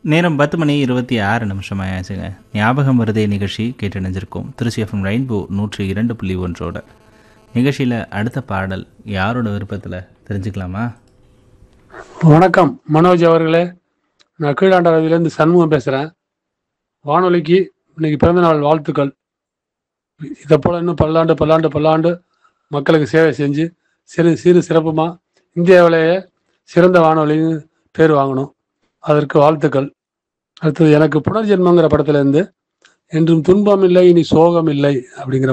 நேரம் பத்து மணி இருபத்தி ஆறு நிமிஷம் ஆயாச்சுங்க ஞாபகம் வருதே நிகழ்ச்சி கேட்டு நினைஞ்சிருக்கோம் திருச்சி எஃப்எம் ரெயின்போ நூற்றி இரண்டு புள்ளி ஒன்றோட நிகழ்ச்சியில் அடுத்த பாடல் யாரோட விருப்பத்தில் தெரிஞ்சுக்கலாமா வணக்கம் மனோஜ் அவர்களே நான் கீழாண்டரவிலேருந்து சண்முகம் பேசுகிறேன் வானொலிக்கு இன்னைக்கு பிறந்தநாள் வாழ்த்துக்கள் இதை போல் இன்னும் பல்லாண்டு பல்லாண்டு பல்லாண்டு மக்களுக்கு சேவை செஞ்சு சிறு சிறு சிறப்புமா இந்தியாவிலேயே சிறந்த வானொலின்னு பேர் வாங்கணும் அதற்கு வாழ்த்துக்கள் அடுத்தது எனக்கு புனர்ஜென்மங்கிற படத்துல இருந்து என்றும் துன்பம் இல்லை இனி சோகம் இல்லை அப்படிங்கிற